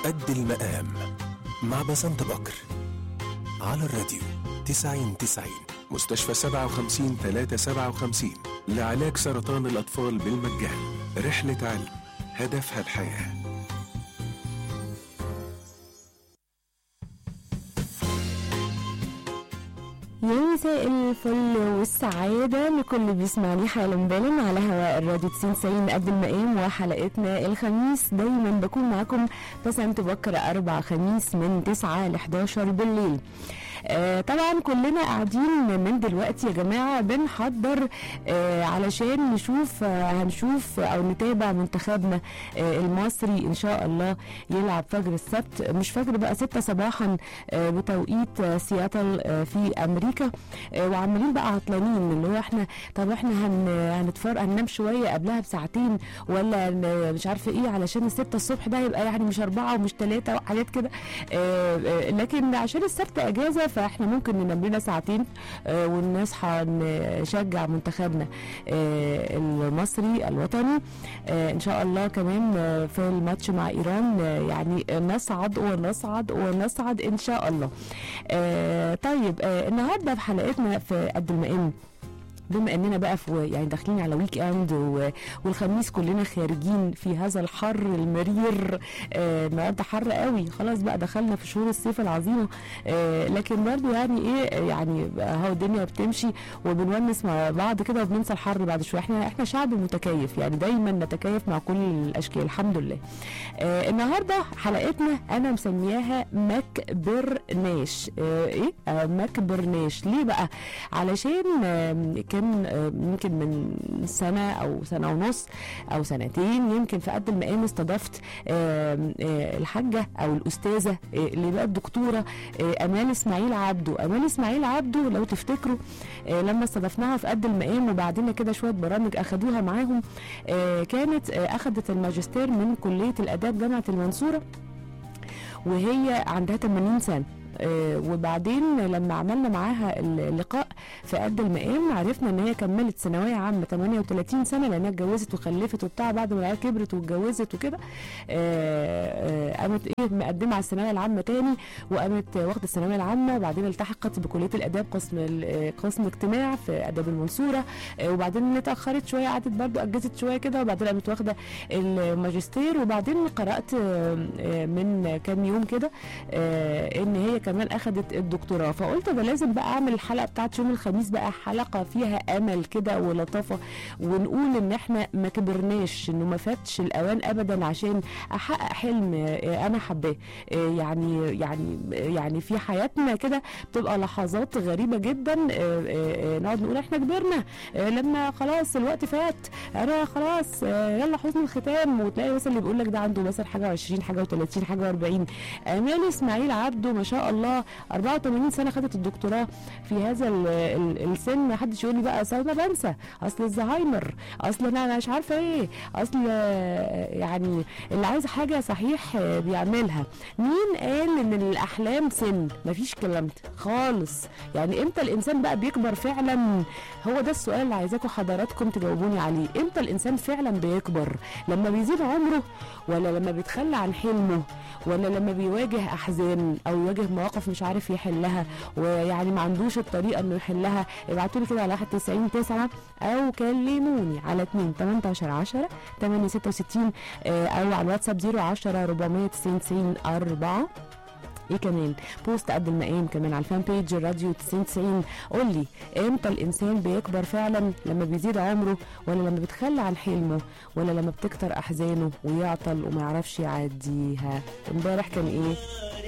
قد المقام مع بسنت بكر على الراديو 90 90 مستشفى 57 357 لعلاج سرطان الأطفال بالمجان رحلة علم هدفها الحياه يا مساء الفل والسعادة لكل اللي بيسمعني حالا بالا على هواء الراديو 90 قد المقام وحلقتنا الخميس دايما بكون معاكم بسنت بكر أربع خميس من 9 ل 11 بالليل آه طبعا كلنا قاعدين من دلوقتي يا جماعه بنحضر آه علشان نشوف آه هنشوف او نتابع منتخبنا آه المصري ان شاء الله يلعب فجر السبت مش فجر بقى 6 صباحا آه بتوقيت آه سياتل آه في امريكا آه وعمالين بقى عطلانين اللي هو احنا طب احنا هن هنتفرج هننام شويه قبلها بساعتين ولا ن- مش عارفه ايه علشان الستة الصبح ده يبقى يعني مش أربعة ومش ثلاثة وحاجات كده آه، آه، لكن عشان السبت اجازه فاحنا ممكن ننام لنا ساعتين آه، ونصحى نشجع منتخبنا آه، المصري الوطني آه، ان شاء الله كمان آه، في الماتش مع ايران آه، يعني نصعد ونصعد ونصعد ان شاء الله آه، طيب آه، النهارده في حلقتنا في قد المقام بما اننا بقى في يعني داخلين على ويك اند و- والخميس كلنا خارجين في هذا الحر المرير آه النهارده حر قوي خلاص بقى دخلنا في شهور الصيف العظيمه آه لكن برضو يعني ايه يعني اهو الدنيا بتمشي وبنونس مع بعض كده وبننسى الحر بعد شويه احنا احنا شعب متكيف يعني دايما نتكيف مع كل الاشكال الحمد لله آه النهارده حلقتنا انا مسمياها مكبرناش آه ايه آه مكبرناش ليه بقى علشان آم، كان آم، يمكن من سنه او سنه ونص او سنتين يمكن في قد المقام استضفت آم، آه، الحاجه او الاستاذه آه، اللي بقت دكتوره آه، امال اسماعيل عبده امال اسماعيل عبده لو تفتكروا آه، لما استضفناها في قد المقام وبعدين كده شويه برامج اخدوها معاهم آه، كانت آه، اخذت الماجستير من كليه الاداب جامعه المنصوره وهي عندها 80 سنه آه، وبعدين لما عملنا معاها اللقاء في قد المقام عرفنا ان هي كملت ثانويه عامه 38 سنه لانها اتجوزت وخلفت وبتاع بعد ما العيال كبرت واتجوزت وكده آه، آه، قامت ايه مقدمه على الثانويه العامه تاني وقامت واخده الثانويه العامه وبعدين التحقت بكليه الاداب قسم ال- آه، قسم اجتماع في اداب المنصوره آه، وبعدين اتاخرت شويه قعدت برضو اجزت شويه كده وبعدين قامت واخده الماجستير وبعدين قرات آه، آه، من كام يوم كده آه، ان هي كمان اخذت الدكتوراه فقلت ده لازم بقى اعمل الحلقه بتاعت يوم الخميس بقى حلقه فيها امل كده ولطافه ونقول ان احنا ما كبرناش انه ما فاتش الاوان ابدا عشان احقق حلم آه، انا حباه آه، يعني يعني يعني في حياتنا كده بتبقى لحظات غريبه جدا آه، آه، آه، نقعد نقول احنا كبرنا آه، لما خلاص الوقت فات انا خلاص آه، يلا حسن الختام وتلاقي مثلا اللي بيقول لك ده عنده مثلا حاجه و20 حاجه و30 حاجه و40 امال اسماعيل عبده ما شاء الله 84 سنه خدت الدكتوراه في هذا ال- ال- السن ما حدش يقول لي بقى اصل انا بنسى اصل الزهايمر اصل انا أنا مش عارفه ايه اصل آه، يعني اللي عايز حاجه صحيح آه، بيعملها مين قال ان الاحلام سن مفيش كلام ده خالص يعني امتى الانسان بقى بيكبر فعلا هو ده السؤال اللي عايزاكم حضراتكم تجاوبوني عليه امتى الانسان فعلا بيكبر لما بيزيد عمره ولا لما بيتخلى عن حلمه ولا لما بيواجه احزان او يواجه مواقف مش عارف يحلها ويعني ما عندوش الطريقه انه يحلها ابعتوا لي كده على 91 9 او كلموني على 2 18 10 8 66 آه، او على الواتساب 010 490 4 ايه كمان بوست قد المقام كمان على الفان بيج الراديو 90 قول لي امتى الانسان بيكبر فعلا لما بيزيد عمره ولا لما بيتخلى عن حلمه ولا لما بتكتر احزانه ويعطل وما يعرفش يعديها امبارح كان ايه